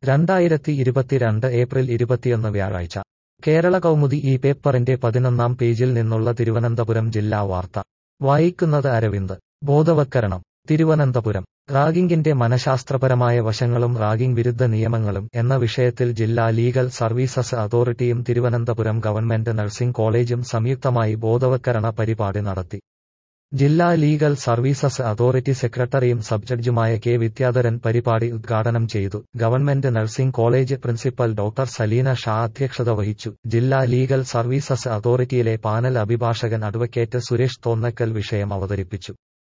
രണ്ടായിരത്തി ഇരുപത്തിരണ്ട് ഏപ്രിൽ ഇരുപത്തിയൊന്ന് വ്യാഴാഴ്ച കേരള കൗമുദി ഈ പേപ്പറിന്റെ പതിനൊന്നാം പേജിൽ നിന്നുള്ള തിരുവനന്തപുരം ജില്ലാ വാർത്ത വായിക്കുന്നത് അരവിന്ദ് ബോധവത്കരണം തിരുവനന്തപുരം റാഗിംഗിന്റെ മനഃശാസ്ത്രപരമായ വശങ്ങളും റാഗിംഗ് വിരുദ്ധ നിയമങ്ങളും എന്ന വിഷയത്തിൽ ജില്ലാ ലീഗൽ സർവീസസ് അതോറിറ്റിയും തിരുവനന്തപുരം ഗവൺമെന്റ് നഴ്സിംഗ് കോളേജും സംയുക്തമായി ബോധവത്കരണ പരിപാടി നടത്തി ജില്ലാ ലീഗൽ സർവീസസ് അതോറിറ്റി സെക്രട്ടറിയും സബ്ജഡ്ജുമായ കെ വിദ്യാധരൻ പരിപാടി ഉദ്ഘാടനം ചെയ്തു government nursing college principal doctor Saleena Shah അധ്യക്ഷത വഹിച്ചു ജില്ലാ ലീഗൽ സർവീസസ് അതോറിറ്റിയിലെ പാനൽ അഭിഭാഷകൻ അഡ്വക്കേറ്റ് സുരേഷ് തോന്നക്കൽ വിഷയം അവതരിപ്പിച്ചു